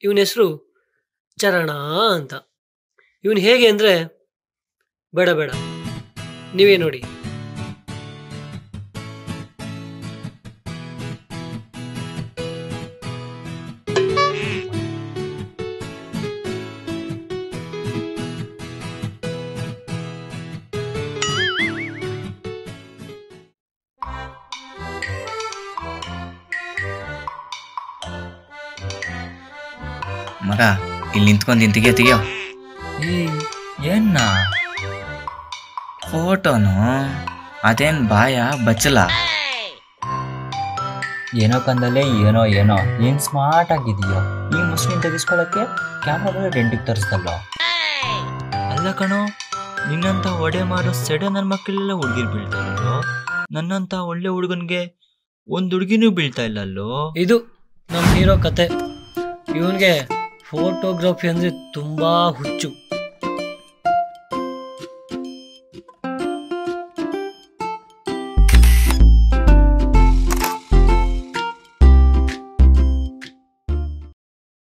ಇವನ ಹೆಸರು ಚರಣ ಅಂತ ಇವನು ಹೇಗೆ ಅಂದರೆ ಬೇಡ ಬೇಡ ನೀವೇ ನೋಡಿ ಮಗ ಇಲ್ಲಿ ನಿಂತ್ಕೊಂಡು ನಿಂತಿಗೆ ತೆಗಿಯೋ ಏ ಏನ್ನ ಫೋಟೋನು ಅದೇನ್ ಬಾಯ ಬಚ್ಚಲ ಏನೋ ಕಂದಲ್ಲೇ ಏನೋ ಏನೋ ಏನ್ ಸ್ಮಾರ್ಟ್ ಆಗಿದೆಯೋ ಈ ಮುಸ್ಲಿಂ ತೆಗಿಸ್ಕೊಳಕ್ಕೆ ಕ್ಯಾಮ್ರಾ ರೆಂಟಿಗೆ ತರಿಸ್ದಲ್ಲೋ ಅಲ್ಲ ಕಣೋ ನಿನ್ನಂತ ಒಡೆ ಮಾರೋ ಸೆಡೆ ನನ್ನ ಮಕ್ಕಳೆಲ್ಲ ಹುಡುಗಿರ್ ಬೀಳ್ತಾ ಇಲ್ಲೋ ನನ್ನಂತ ಒಳ್ಳೆ ಹುಡುಗನ್ಗೆ ಒಂದ್ ಹುಡುಗಿನೂ ಬೀಳ್ತಾ ಇಲ್ಲ ಅಲ್ಲೋ ಇದು ನಮ್ಮ ಹೀರೋ ಕತೆ ಇವನಿಗೆ ಫೋಟೋಗ್ರಫಿ ಅಂದರೆ ತುಂಬ ಹುಚ್ಚು